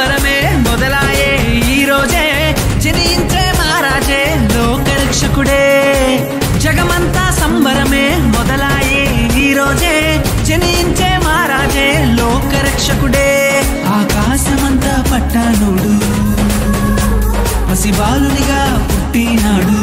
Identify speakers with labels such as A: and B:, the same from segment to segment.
A: సంబరమే మొదలాయే ఈ రోజే జనించే మహారాజే లోకరక్షకుడే జగమంతా సంబరమే మొదలాయే ఈ రోజే జనించే మహారాజే లోకరక్షకుడే ఆకాశమంతా పట్టానుడు పసిబాలునిగా పుట్టినాడు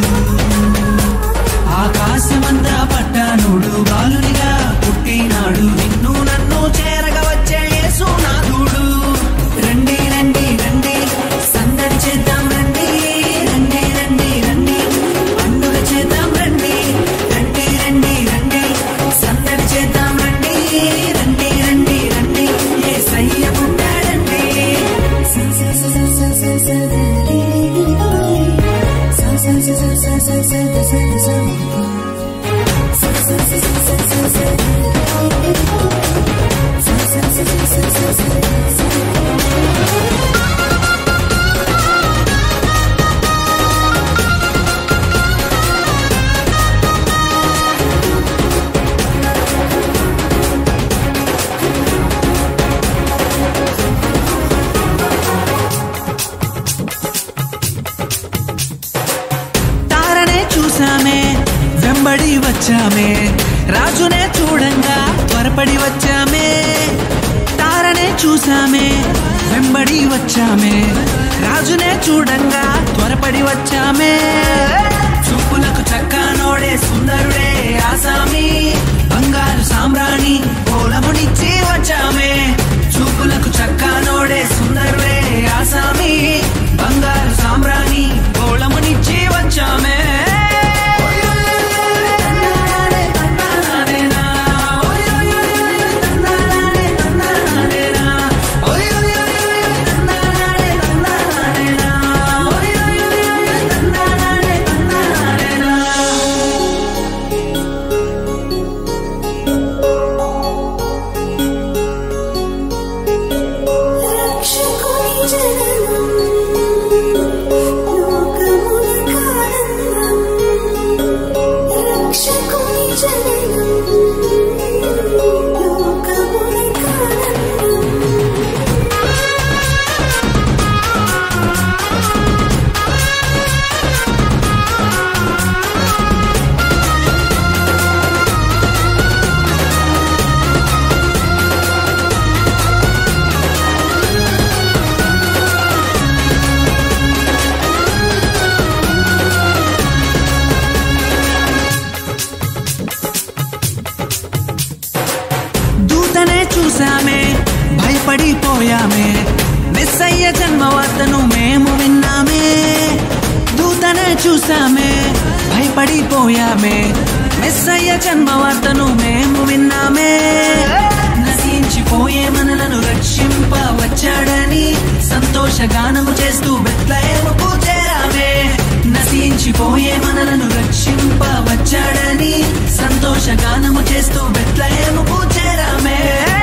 A: ఆకాశమంతా పట్టానుడు బాలునిగా పుట్టినాడు నిన్ను నన్ను చేరగా వచ్చే యేసునాథుడు రండి రండి రండి సందడి చేద్దాం రండి రండి రండి రండి పండుగ చేద్దాం రండి రండి రండి రండి సందడి చేద్దాం రండి రండి రండి రండి ఏ సయ్య పుట్టాడండి తారనే చూసామే వెంబడి వచ్చామే రాజునే చూడంగా త్వరపడి వచ్చామే తారనే చూసామే వెంబడి వచ్చామే రాజునే చూడంగా త్వరపడి వచ్చామే చూపులకు చక్కనోడే సుందరుడే ఆసామి బంగారు సామ్రాణి పోలమునిచ్చి వచ్చామే చూపులకు చక్కనోడే సుందరుడే ఆసామి బంగారు సామ్రాణి పోలమునిచ్చి వచ్చామే
B: రక్షకుని జననం లోకమునకానందం రక్షకుని జననం లోకమునకానందం
A: దూతనే చూసామే భయపడిపోయామే మెస్సయ్య జన్మ వార్తను మేము విన్నామే దూతనే చూసామే భయపడిపోయామే మెస్సయ్య జన్మ వార్తను మేము విన్నామే నశించిపోయే మనలను రక్షింప వచ్చాడని సంతోష గానము చేస్తూ బెత్లహేముకు చేరామే నశించిపోయే మనలను రక్షింప వచ్చాడని సంతోష గానము చేస్తూ బెత్లహేముకు చేరామే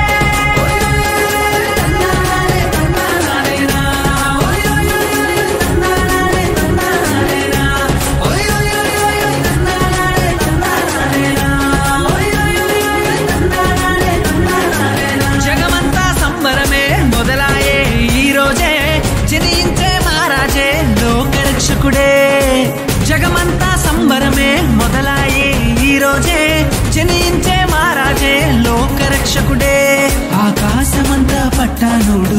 A: జగమంతా సంబరమే మొదలాయే ఈ రోజే జనించే మహారాజే లోకరక్షకుడే జగమంతా సంబరమే మొదలాయే ఈ రోజే జనించే మహారాజే లోకరక్షకుడే ఆకాశమంతా పట్టానుడు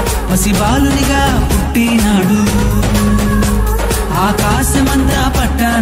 A: పసిబాలునిగా పుట్టినాడు ఆకాశమంతా పట్టాను